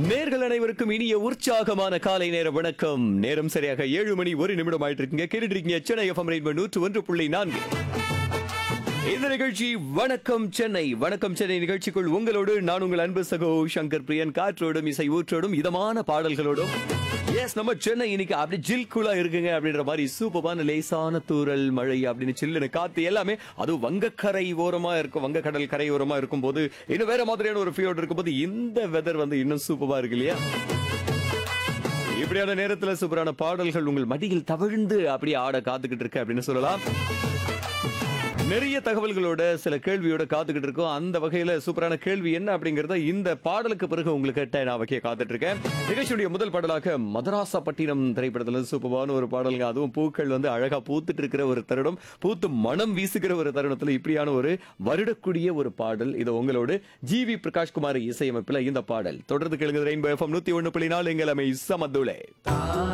நேர்கள் அனைவருக்கும் இனிய உற்சாகமான காலை நேர வணக்கம் நேரம் சரியாக ஏழு மணி ஒரு நிமிடம் ஆயிட்டு இருக்கீங்க கேட்டுட்டு இருக்கீங்க சென்னை எஃப்எம் ரெயின்போ நூற்று ஒன்று புள்ளி நான்கு இந்த நிகழ்ச்சி வணக்கம் சென்னை வணக்கம் சென்னை நிகழ்ச்சிக்குள் உங்களோடு நான் உங்கள் அன்பு சகோ சங்கர் பிரியன் காற்றோடும் இசை ஊற்றோடும் இதமான பாடல்களோடும் எஸ் நம்ம சென்னை இன்னைக்கு அப்படி ஜில் கூலா இருக்குங்க அப்படின்ற மாதிரி சூப்பரான லேசான தூறல் மழை அப்படின்னு சில்லுன்னு காத்து எல்லாமே அதுவும் வங்கக்கரை ஓரமா இருக்கும் வங்கக்கடல் கரை ஓரமா இருக்கும் போது இன்னும் வேற மாதிரியான ஒரு ஃபீல் இருக்கும்போது இந்த வெதர் வந்து இன்னும் சூப்பரா இருக்கு இல்லையா இப்படியான நேரத்துல சூப்பரான பாடல்கள் உங்கள் மடியில் தவிழ்ந்து அப்படியே ஆட காத்துக்கிட்டு இருக்கு அப்படின்னு சொல்லலாம் நிறைய தகவல்களோட சில கேள்வியோட காத்துக்கிட்டு இருக்கோம் அந்த வகையில சூப்பரான கேள்வி என்ன அப்படிங்கறத இந்த பாடலுக்கு பிறகு உங்களுக்கு நான் வைக்க காத்துட்டு இருக்கேன் நிகழ்ச்சியுடைய முதல் பாடலாக மதராசப்பட்டினம் திரைப்படத்துல இருந்து சூப்பரான ஒரு பாடலுங்க அதுவும் பூக்கள் வந்து அழகா பூத்துட்டு இருக்கிற ஒரு தருணம் பூத்து மனம் வீசுகிற ஒரு தருணத்துல இப்படியான ஒரு வருடக்கூடிய ஒரு பாடல் இது உங்களோடு ஜி வி பிரகாஷ் குமார் இசையமைப்புல இந்த பாடல் தொடர்ந்து கேளுங்க ரெயின்போ எஃப்எம் நூத்தி ஒண்ணு புள்ளி நாலு எங்கள் அமை சமதுளே